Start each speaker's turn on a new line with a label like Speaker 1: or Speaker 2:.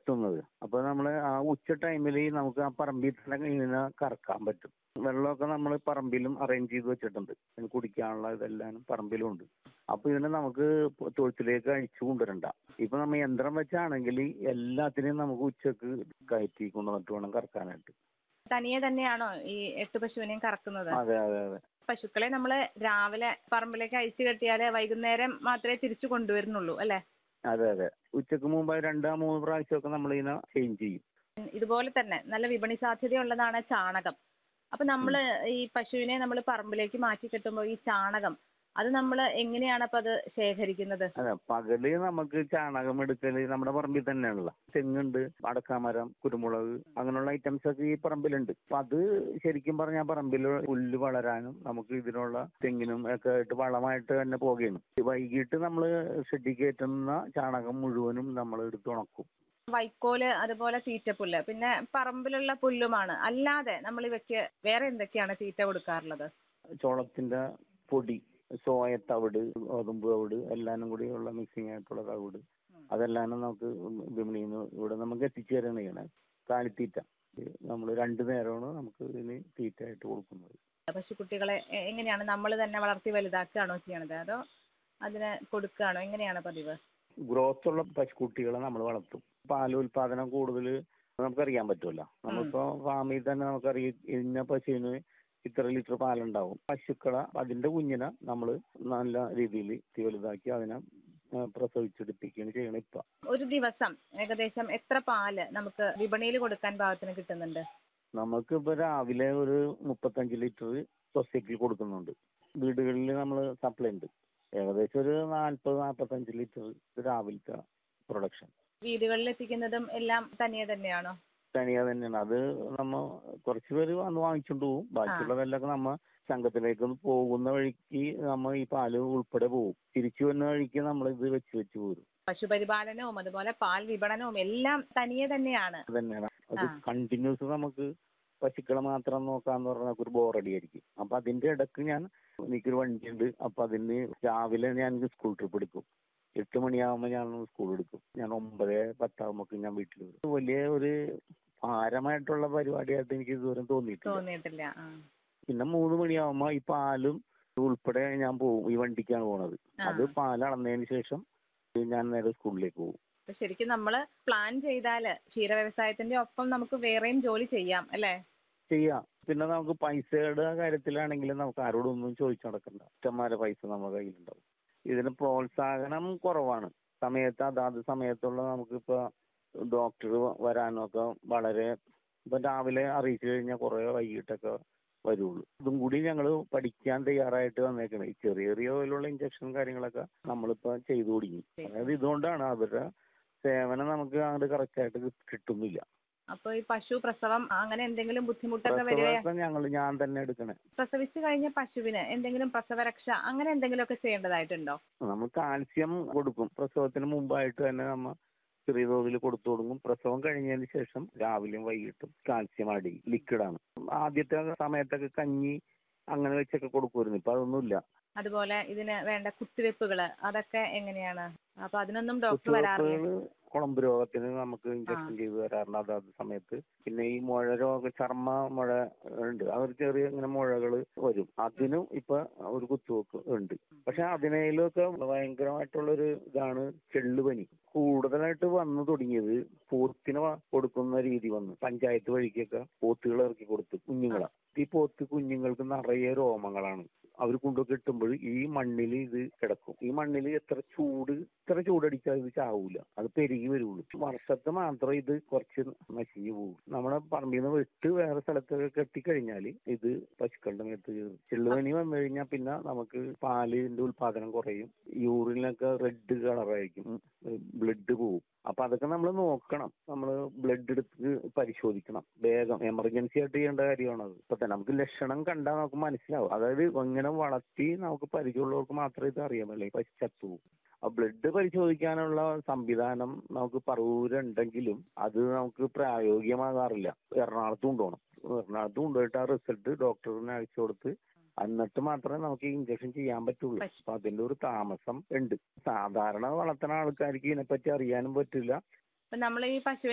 Speaker 1: എത്തുന്നത് അപ്പോൾ നമ്മൾ ആ ഉച്ച ടൈമിൽ നമുക്ക് ആ പറമ്പിൽ തന്നെ ഇതിനെ കറക്കാൻ പറ്റും വെള്ളമൊക്കെ നമ്മൾ പറമ്പിലും അറേഞ്ച് ചെയ്ത് വെച്ചിട്ടുണ്ട് ഇതിന് കുടിക്കാനുള്ള ഇതെല്ലാം പറമ്പിലും ഉണ്ട് അപ്പോൾ ഇതിനെ നമുക്ക് തൊഴുത്തിലേക്ക് അഴിച്ചു കൊണ്ടുവരണ്ട ഇപ്പൊ നമ്മൾ യന്ത്രം വെച്ചാണെങ്കിൽ എല്ലാത്തിനെയും നമുക്ക് ഉച്ചക്ക് കയറ്റി കൊണ്ടുവന്നിട്ട് വേണം കറക്കാനായിട്ട്
Speaker 2: തനിയെ തന്നെയാണോ ഈ എട്ട് പശുവിനെയും കറക്കുന്നത്
Speaker 1: അതെ അതെ അതെ
Speaker 2: പശുക്കളെ നമ്മൾ രാവിലെ പറമ്പിലേക്ക് അഴിച്ചു കെട്ടിയാൽ വൈകുന്നേരം മാത്രമേ തിരിച്ചു കൊണ്ടുവരുന്നുള്ളൂ അല്ലേ
Speaker 1: അതെ അതെ ഉച്ചക്ക് മുമ്പ് രണ്ടോ മൂന്ന് പ്രാവശ്യമൊക്കെ നമ്മൾ ഇതിനെ ചേഞ്ച് ചെയ്യും
Speaker 2: ഇതുപോലെ തന്നെ നല്ല വിപണി സാധ്യതയുള്ളതാണ് ചാണകം അപ്പൊ നമ്മൾ ഈ പശുവിനെ നമ്മൾ പറമ്പിലേക്ക് മാറ്റി കെട്ടുമ്പോൾ ഈ ചാണകം അത് നമ്മൾ എങ്ങനെയാണ് അപ്പൊ അത് ശേഖരിക്കുന്നത്
Speaker 1: അതെ പകല് നമുക്ക് ചാണകം എടുക്കല് നമ്മുടെ പറമ്പിൽ തന്നെയാണല്ലോ തെങ്ങുണ്ട് അടക്കാമരം കുരുമുളക് അങ്ങനെയുള്ള ഐറ്റംസ് ഒക്കെ ഈ പറമ്പിലുണ്ട് അപ്പൊ അത് ശരിക്കും പറഞ്ഞാൽ പറമ്പിൽ പുല്ല് വളരാനും നമുക്ക് ഇതിനുള്ള തെങ്ങിനും ഒക്കെ ആയിട്ട് വളമായിട്ട് തന്നെ പോകുകയാണ് വൈകിട്ട് നമ്മൾ ഷെഡിൽ കയറ്റുന്ന ചാണകം മുഴുവനും നമ്മൾ എടുത്ത് ഉണക്കും
Speaker 2: വൈക്കോല് അതുപോലെ തീറ്റപ്പുല്ല് പിന്നെ പറമ്പിലുള്ള പുല്ലുമാണ് അല്ലാതെ നമ്മൾ ഇവയ്ക്ക് വേറെ എന്തൊക്കെയാണ് തീറ്റ കൊടുക്കാറുള്ളത്
Speaker 1: ചോളത്തിന്റെ പൊടി സോയ തവിട് ഗോതമ്പ് തവിട് എല്ലാനും കൂടി ഉള്ള മിക്സിംഗ് ആയിട്ടുള്ള തവിട് അതെല്ലാം നമുക്ക് വിപണിയിൽ നിന്ന് ഇവിടെ നമുക്ക് എത്തിച്ചു തരാണ് ചെയ്യണത് കാലിത്തീറ്റ നമ്മൾ രണ്ടു നേരമാണ് നമുക്ക് ഇതിന് തീറ്റ ആയിട്ട് കൊടുക്കുന്നത്
Speaker 2: പശുക്കുട്ടികളെ എ- എങ്ങനെയാണ് നമ്മൾ തന്നെ വളർത്തി വലുതാക്കുകയാണോ ചെയ്യണത് അതോ അതിന് കൊടുക്കുകയാണോ എങ്ങനെയാണ് പതിവ്
Speaker 1: ഗ്രോത്ത് ഉള്ള പശുക്കുട്ടികളെ നമ്മൾ വളർത്തും പാൽ ഉൽപാദനം കൂടുതൽ നമുക്കറിയാൻ പറ്റുമല്ലോ നമ്മളിപ്പോ ഫാമിൽ തന്നെ നമുക്കറിയാം ഇന്ന പശുവിന് ഇത്ര ലിറ്റർ പാലുണ്ടാവും പശുക്കളെ അതിന്റെ കുഞ്ഞിനെ നമ്മൾ നല്ല രീതിയിൽ വലുതാക്കി അതിനെ ആ, പ്രസവിച്ചെടുപ്പിക്കുകയാണ് ചെയ്യണം ഇപ്പൊ
Speaker 2: ഒരു ദിവസം ഏകദേശം എത്ര പാല് നമുക്ക് വിപണിയിൽ കൊടുക്കാൻ പാകത്തിന് കിട്ടുന്നുണ്ട്
Speaker 1: നമുക്ക് ഇപ്പൊ രാവിലെ ഒരു മുപ്പത്തഞ്ച് ലിറ്റർ സൊസൈറ്റിയിൽ കൊടുക്കുന്നുണ്ട് വീടുകളിൽ നമ്മൾ സപ്ലൈ ഉണ്ട് ഏകദേശം ഒരു നാൽപ്പത് നാൽപ്പത്തഞ്ച് ലിറ്റർ രാവിലത്തെ പ്രൊഡക്ഷൻ
Speaker 2: വീടുകളിൽ എത്തിക്കുന്നതും എല്ലാം തനിയെ തന്നെയാണോ
Speaker 1: തനിയെ തന്നെയാണ് അത് നമ്മ കുറച്ച് പേര് വന്ന് വാങ്ങിച്ചോണ്ട് പോകും ബാക്കിയുള്ളതെല്ലാം നമ്മ സംഘത്തിലേക്ക് പോകുന്ന വഴിക്ക് നമ്മ ഈ പാല് ഉൾപ്പെടെ പോകും തിരിച്ചു വരുന്ന വഴിക്ക് നമ്മൾ ഇത് വെച്ച് വെച്ച് പോരും
Speaker 2: പശുപരിപാലനവും അതുപോലെ പാൽ വിപണനവും എല്ലാം തനിയെ തന്നെയാണ്
Speaker 1: അത് തന്നെയാണ് അത്
Speaker 2: ആ.
Speaker 1: കണ്ടിന്യൂസ് നമുക്ക് പശുക്കളെ മാത്രം നോക്കാന്ന് പറഞ്ഞാൽ ഒരു ബോറടി ആയിരിക്കും അപ്പൊ അതിന്റെ ഇടക്ക് ഞാൻ എനിക്കൊരു വണ്ടിയുണ്ട് അപ്പൊ അതിന് രാവിലെ ഞാൻ സ്കൂൾ ട്രിപ്പ് എടുക്കും എട്ട് മണിയാകുമ്പോൾ ഞാൻ സ്കൂൾ എടുക്കും ഞാൻ ഒമ്പത് പത്താകുമ്പോൾ ഞാൻ വീട്ടിൽ വരും വലിയ ഒരു ഭാരമായിട്ടുള്ള പരിപാടിയായിട്ട് എനിക്ക് ഇതുവരെ തോന്നിയിട്ടില്ല
Speaker 2: തോന്നിയിട്ടില്ല ആ.
Speaker 1: പിന്നെ മൂന്ന് മണിയാകുമ്പോൾ ഈ പാലും ഉൾപ്പെടെ ഞാൻ പോകും ഈ വണ്ടിക്കാണ് പോണത്
Speaker 2: ആ.
Speaker 1: അത് പാൽ അളന്നതിന് ശേഷം ഞാൻ നേരെ സ്കൂളിലേക്ക് പോകും
Speaker 2: അപ്പൊ ശരിക്കും നമ്മൾ പ്ലാൻ ചെയ്താൽ ക്ഷീര വ്യവസായത്തിന്റെ ഒപ്പം നമുക്ക് വേറെയും ജോലി ചെയ്യാം അല്ലേ
Speaker 1: ചെയ്യാം പിന്നെ നമുക്ക് പൈസയുടെ കാര്യത്തിലാണെങ്കിലും നമുക്ക് ആരോടൊന്നും ചോദിച്ചു നടക്കണ്ട ഇഷ്ടംമാരെ പൈസ നമ്മുടെ കയ്യിലുണ്ടാവും ഇതിന് പ്രോത്സാഹനം കുറവാണ് സമയത്ത് അതാത് സമയത്തുള്ള നമുക്കിപ്പോ ഡോക്ടർ വരാനൊക്കെ വളരെ ഇപ്പൊ രാവിലെ അറിയിച്ചു കഴിഞ്ഞാൽ കുറെ വൈകിട്ടൊക്കെ വരുള്ളൂ ഇതും കൂടി ഞങ്ങൾ പഠിക്കാൻ തയ്യാറായിട്ട് വന്നേക്കണേ ഈ ചെറിയ ചെറിയ പോലുള്ള ഇഞ്ചക്ഷൻ കാര്യങ്ങളൊക്കെ നമ്മളിപ്പോ ചെയ്തു തുടങ്ങി അതായത് ഇതുകൊണ്ടാണ് അവരുടെ സേവനം നമുക്ക് അങ്ങോട്ട് കറക്റ്റായിട്ട് കിട്ടുന്നില്ല
Speaker 2: അപ്പൊ ഈ പശു പ്രസവം അങ്ങനെ എന്തെങ്കിലും ബുദ്ധിമുട്ടൊക്കെ വരിക
Speaker 1: പ്രസവമൊക്കെ ഞങ്ങൾ ഞാൻ തന്നെ എടുക്കണേ
Speaker 2: പ്രസവിച്ചു കഴിഞ്ഞ പശുവിന് എന്തെങ്കിലും പ്രസവരക്ഷ അങ്ങനെ എന്തെങ്കിലുമൊക്കെ ചെയ്യേണ്ടതായിട്ടുണ്ടോ
Speaker 1: നമ്മൾ കാൽസ്യം കൊടുക്കും പ്രസവത്തിന് മുമ്പായിട്ട് തന്നെ നമ്മ ചെറിയ തോതിൽ കൊടുത്തു തുടങ്ങും പ്രസവം കഴിഞ്ഞതിന് ശേഷം രാവിലെയും വൈകിട്ടും കാൽസ്യം അടി ലിക്വിഡാണ് ആദ്യത്തെ സമയത്തൊക്കെ കഞ്ഞി അങ്ങനെ വെച്ചൊക്കെ കൊടുക്കുമായിരുന്നു ഇപ്പൊ അതൊന്നുമില്ല
Speaker 2: അതുപോലെ ഇതിന് വേണ്ട കുത്തിവെപ്പുകള് അതൊക്കെ എങ്ങനെയാണ് അപ്പൊ അതിനൊന്നും ഡോക്ടർ വരാറില്ല
Speaker 1: കുത്തിവെപ്പുകള് കുളമ്പ് രോഗത്തിന് നമുക്ക് ഇഞ്ചക്ഷൻ ചെയ്ത് തരാറുണ്ട് അതാത് സമയത്ത് പിന്നെ ഈ മുഴ രോഗ ചർമ്മ മുഴ ഉണ്ട് അവർ ചെറിയ ഇങ്ങനെ മുഴകൾ വരും അതിനും ഇപ്പൊ ഒരു കുത്തുവെപ്പ് ഉണ്ട് പക്ഷെ അതിനേലൊക്കെ ഭയങ്കരമായിട്ടുള്ളൊരു ഇതാണ് ചെള്ളുപനി കൂടുതലായിട്ട് വന്നു തുടങ്ങിയത് പോത്തിനെ വ- കൊടുക്കുന്ന രീതി വന്നു പഞ്ചായത്ത് വഴിക്കൊക്കെ പോത്തുകൾ ഇറക്കി കൊടുത്തു കുഞ്ഞുങ്ങളെ ഈ പോത്ത് കുഞ്ഞുങ്ങൾക്ക് നിറയെ രോമങ്ങളാണ് അവർ കൊണ്ടു കിട്ടുമ്പോൾ ഈ മണ്ണിൽ ഇത് കിടക്കും ഈ മണ്ണിൽ എത്ര ചൂട് ഇത്ര ചൂടടിച്ചാൽ ഇത് ചാവൂല അത് പെരുകി വരുള്ളൂ വർഷത്തെ മാത്രം ഇത് കുറച്ച് നശിഞ്ഞു പോകും നമ്മുടെ പറമ്പിൽ നിന്ന് വിട്ട് വേറെ സ്ഥലത്തൊക്കെ കെട്ടിക്കഴിഞ്ഞാൽ ഇത് പശുക്കളുടെ മേത്ത് കയറും ചെള്ളുപനി വന്നു കഴിഞ്ഞാൽ പിന്നെ നമുക്ക് പാലിന്റെ ഉൽപാദനം കുറയും യൂറിനൊക്കെ റെഡ് കളറായിരിക്കും ബ്ലഡ് പോവും അപ്പൊ അതൊക്കെ നമ്മൾ നോക്കണം നമ്മൾ ബ്ലഡ് എടുത്ത് പരിശോധിക്കണം വേഗം എമർജൻസി ആയിട്ട് ചെയ്യേണ്ട കാര്യമാണത് ഇപ്പൊ തന്നെ നമുക്ക് ലക്ഷണം കണ്ടാൽ നമുക്ക് മനസ്സിലാവും അതായത് ഇങ്ങനെ വളർത്തി നമുക്ക് പരിചയമുള്ളവർക്ക് മാത്രമേ ഇത് അറിയാൻ പറ്റുള്ളൂ പശു ചത്തുപോകും ആ ബ്ലഡ് പരിശോധിക്കാനുള്ള സംവിധാനം നമുക്ക് പറവൂരുണ്ടെങ്കിലും അത് നമുക്ക് പ്രായോഗികമാകാറില്ല എറണാകുളത്ത് കൊണ്ടുപോകണം എറണാകുളത്ത് കൊണ്ടുപോയിട്ട് ആ റിസൾട്ട് ഡോക്ടറിന് അയച്ചു കൊടുത്ത് എന്നിട്ട് മാത്രമേ നമുക്ക് ഇഞ്ചക്ഷൻ ചെയ്യാൻ പറ്റുള്ളൂ അപ്പൊ അതിന്റെ ഒരു താമസം ഉണ്ട് സാധാരണ വളർത്തുന്ന ആൾക്കാർക്ക് ഇതിനെപ്പറ്റി അറിയാനും പറ്റില്ല
Speaker 2: അപ്പൊ നമ്മൾ ഈ പശുവിനെ